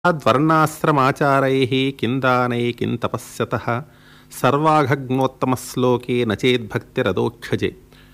వర్ణాశ్రమాచారైः కిందానై కిం తపస్యతః సర్వాఘగ్నోత్తమశ్లోకే నచేద్భక్తిరదోక్షజే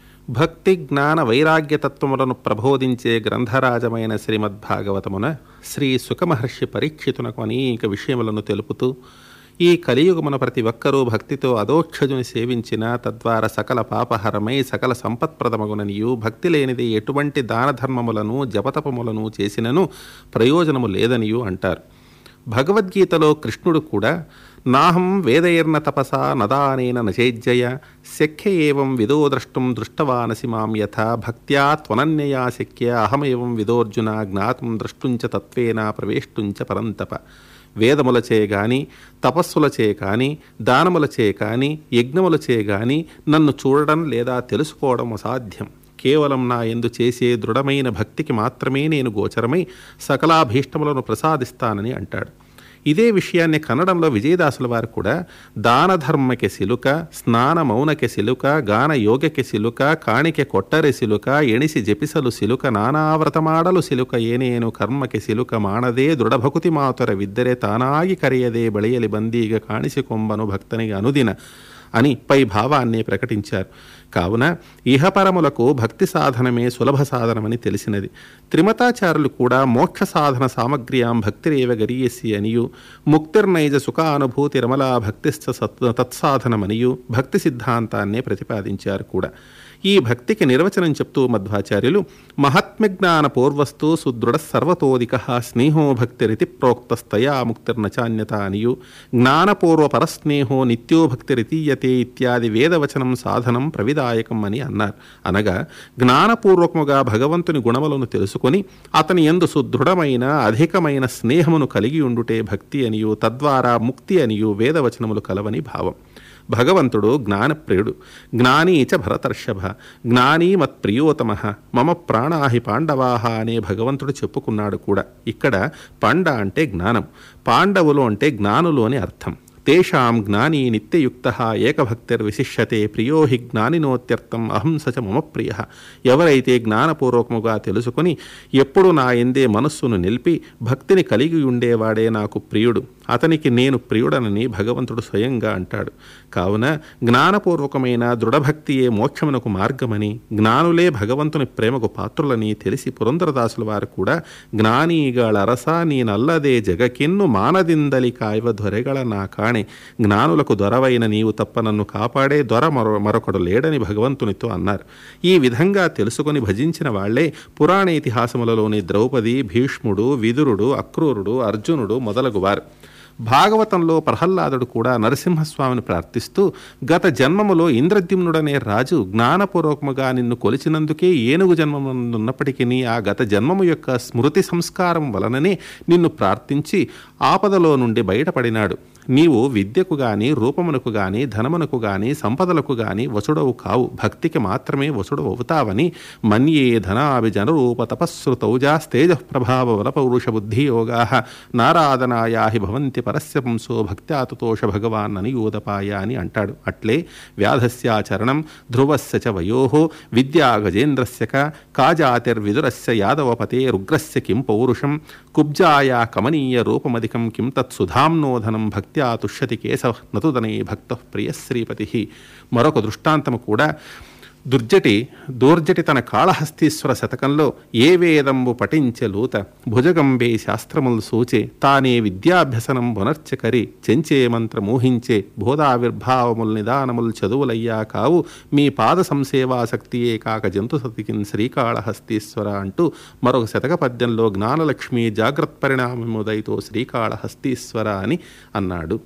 భక్తి జ్ఞాన వైరాగ్యతత్వములను ప్రబోధించే గ్రంథరాజమైన శ్రీమద్భాగవతమున శ్రీ సుఖమహర్షి పరీక్షితునకు అనేక విషయములను తెలుపుతూ ఈ కలియుగమున ప్రతి ఒక్కరూ భక్తితో అదోక్షజుని సేవించిన తద్వారా సకల పాపహరమై సకల సంపత్ప్రదమగుననియు భక్తి లేనిది ఎటువంటి దాన ధర్మములను జపతపములను చేసినను ప్రయోజనము లేదనియు అంటారు భగవద్గీతలో కృష్ణుడు కూడా నాహం వేదైర్న తపసా నదానేన నచేజ్జయ శక్య ఏవం విదో ద్రష్టం దృష్టవానసి మాం యథా భక్త్యా త్వనన్యయా శక్య అహమేవం విదోర్జున జ్ఞాతుం ద్రష్టుంచ తత్వేన ప్రవేష్టుంచ పరంతప వేదములచే గాని తపస్సులచే కాని దానములచే కాని యజ్ఞములచే గాని నన్ను చూడడం లేదా తెలుసుకోవడం అసాధ్యం కేవలం నా ఎందు చేసే దృఢమైన భక్తికి మాత్రమే నేను గోచరమై సకలాభీష్టములను ప్రసాదిస్తానని అంటాడు ఇదే విషయాన్ని కన్నడంలో విజయదాసుల వారు కూడా దాన ధర్మకి సిలుక స్నాన మౌనకి సిలుక గాన యోగకి సిలుక కాಣಿಕೆ కొట్టరి సిలుక ఎణిసి జపిసలు సిలుక నానావ్రతమాడలు సిలుక ಏನೇನು ಕರ್ಮಕ್ಕೆ ಸಿಲುಕ ಮಾಡದೆ ದೃಢಭಕುತಿ ಮಾತುರ ವಿದ್ದರೆ ತಾನಾಗಿ ಕರೆಯದೆ ಬಳಿಯಲಿ ಬಂದೀಗ ಕಾಣಿಸಿಕೊಂಬನು ಭಕ್ತನಿಗೆ ಅನುದಿನ అని పై భావాన్ని ప్రకటించారు కావున ఇహపరములకు భక్తి సాధనమే సులభ సాధనమని తెలిసినది త్రిమతాచారులు కూడా మోక్ష సాధన సామగ్ర్యాం భక్తిరేవ గరీయసి అనియు ముక్తిర్నైజ సుఖానుభూతి రమలా భక్తిస్థ సత్ తత్సాధనమనియు భక్తి సిద్ధాంతాన్నే ప్రతిపాదించారు కూడా ఈ భక్తికి నిర్వచనం చెప్తూ మధ్వాచార్యులు మహాత్మ్యజ్ఞాన పూర్వస్తు సుదృఢ సర్వతోదిక స్నేహో భక్తిరితి ప్రోక్తస్తయా ముక్తిర్నచాన్యత అనియు జ్ఞానపూర్వ పరస్నేహో నిత్యో భక్తిరితీయతే ఇత్యాది వేదవచనం సాధనం ప్రవిదాయకం అని అన్నారు అనగా జ్ఞానపూర్వకముగా భగవంతుని గుణములను తెలుసుకొని అతని ఎందు సుదృఢమైన అధికమైన స్నేహమును కలిగి ఉండుటే భక్తి అనియు తద్వారా ముక్తి అనియు వేదవచనములు కలవని భావం భగవంతుడు జ్ఞానప్రియుడు జ్ఞానీ చ భరతర్షభ జ్ఞానీ మత్ప్రియోతమ మమ ప్రాణాహి పాండవాహ అనే భగవంతుడు చెప్పుకున్నాడు కూడా ఇక్కడ పండ అంటే జ్ఞానం పాండవులు అంటే జ్ఞానులు అని అర్థం తేషాం జ్ఞానీ నిత్యయుక్త ఏకభక్తిర్విశిష్యతే ప్రియో హి జ్ఞానినోత్యర్థం అహం సచ మమ ప్రియ ఎవరైతే జ్ఞానపూర్వకముగా తెలుసుకొని ఎప్పుడు నా ఎందే మనస్సును నిలిపి భక్తిని కలిగి ఉండేవాడే నాకు ప్రియుడు అతనికి నేను ప్రియుడనని భగవంతుడు స్వయంగా అంటాడు కావున జ్ఞానపూర్వకమైన దృఢభక్తియే మోక్షమునకు మార్గమని జ్ఞానులే భగవంతుని ప్రేమకు పాత్రులని తెలిసి పురంధరదాసుల వారు కూడా జ్ఞానీಗಳ ಅರಸ ನೀನಲ್ಲದೆ ಜಗಕ್ಕಿನ್ನು ಮಾನದಿಂದಲಿ ಕಾಯುವ ದೊರೆಗಳ ನಾ ಕಾಣೆ జ్ఞానులకు దొరవైన నీవు తప్ప నన్ను కాపాడే దొర మరో మరొకడు లేడని భగవంతునితో అన్నారు ఈ విధంగా తెలుసుకొని భజించిన వాళ్లే పురాణ ఇతిహాసములలోని ద్రౌపది భీష్ముడు విదురుడు అక్రూరుడు అర్జునుడు మొదలగువారు భాగవతంలో ప్రహ్లాదుడు కూడా నరసింహస్వామిని ప్రార్థిస్తూ గత జన్మములో ఇంద్రద్యుమ్నుడనే రాజు జ్ఞానపూర్వకముగా నిన్ను కొలిచినందుకే ఏనుగు జన్మమున్నప్పటికీ ఆ గత జన్మము యొక్క స్మృతి సంస్కారం వలననే నిన్ను ప్రార్థించి ఆపదలో నుండి బయటపడినాడు నీవు విద్యకు గాని రూపమునకు గాని ధనమునకు గాని సంపదలకు గాని వసుడవు కావు భక్తికి మాత్రమే వసుడవు అవుతావని మన్యే ధనాభి జనరూప తపస్సుతౌజాస్తేజ ప్రభావ బలపౌరుష బుద్ధి యోగా నారాధనాయాహి భవంతి పరస్య పుంసో భక్త్యాతుతోష భగవాన్ అని యోదపాయ అని అంటాడు అట్లే వ్యాధస్యాచరణం ధ్రువస్య చ వయో విద్యా గజేంద్రస్య కాజాతిర్విదురస్య యాదవపతే రుగ్రస్య కిం పౌరుషం కుబ్జాయా కమనీయ రూపమధికం కిం తత్సుధాంనోధనం భక్త్యా తుష్యతి కేశవ నతుదనే భక్త ప్రియ శ్రీపతి మరొక దృష్టాంతము కూడా దుర్జటి దూర్జటి తన కాళహస్తీశ్వర శతకంలో ఏ వేదంబు పఠించె లూత భుజగంబే శాస్త్రములు సూచే తానే విద్యాభ్యసనం పునర్చకరి చెంచే మంత్ర మోహించే బోధావిర్భావముల్ నిదానముల్ చదువులయ్యా కావు మీ పాద సంసేవాసక్తియే కాక జంతు సతికిన్ శ్రీకాళహస్తీశ్వర అంటూ మరొక శతక పద్యంలో జ్ఞానలక్ష్మి జాగ్రత్త పరిణామముదైతో శ్రీకాళహస్తీశ్వర అని అన్నాడు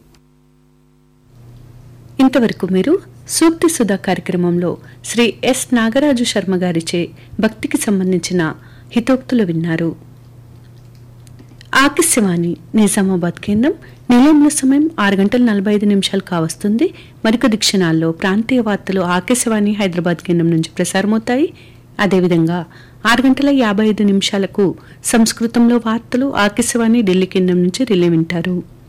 ఇంతవరకు మీరు సూక్తి సుధా కార్యక్రమంలో శ్రీ ఎస్ నాగరాజు శర్మ గారిచే భక్తికి సంబంధించిన హితోక్తులు విన్నారు ఆకాశవాణి నిజామాబాద్ కేంద్రం నిలయంలో సమయం ఆరు గంటల నలభై ఐదు నిమిషాలు కావస్తుంది మరికొద్ది క్షణాల్లో ప్రాంతీయ వార్తలు ఆకాశవాణి హైదరాబాద్ కేంద్రం నుంచి ప్రసారమవుతాయి అదేవిధంగా ఆరు గంటల యాభై ఐదు నిమిషాలకు సంస్కృతంలో వార్తలు ఆకాశవాణి ఢిల్లీ కేంద్రం నుంచి రిలే వింటారు